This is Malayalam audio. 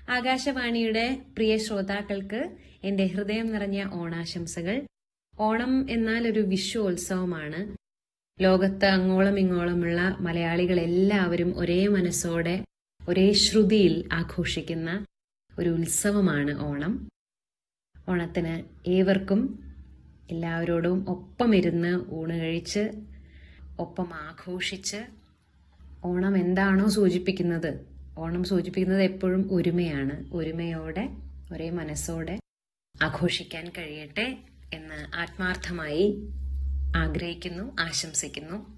ആകാശവാണിയുടെ പ്രിയ ശ്രോതാക്കൾക്ക് എന്റെ ഹൃദയം നിറഞ്ഞ ഓണാശംസകൾ ഓണം എന്നാൽ ഒരു വിശ്വോത്സവമാണ് ലോകത്ത് അങ്ങോളം ഇങ്ങോളമുള്ള മലയാളികൾ എല്ലാവരും ഒരേ മനസ്സോടെ ഒരേ ശ്രുതിയിൽ ആഘോഷിക്കുന്ന ഒരു ഉത്സവമാണ് ഓണം ഓണത്തിന് ഏവർക്കും എല്ലാവരോടും ഒപ്പമിരുന്ന് ഊണ് കഴിച്ച് ഒപ്പം ആഘോഷിച്ച് ഓണം എന്താണോ സൂചിപ്പിക്കുന്നത് ഓണം സൂചിപ്പിക്കുന്നത് എപ്പോഴും ഒരുമയാണ് ഒരുമയോടെ ഒരേ മനസ്സോടെ ആഘോഷിക്കാൻ കഴിയട്ടെ എന്ന് ആത്മാർത്ഥമായി ആഗ്രഹിക്കുന്നു ആശംസിക്കുന്നു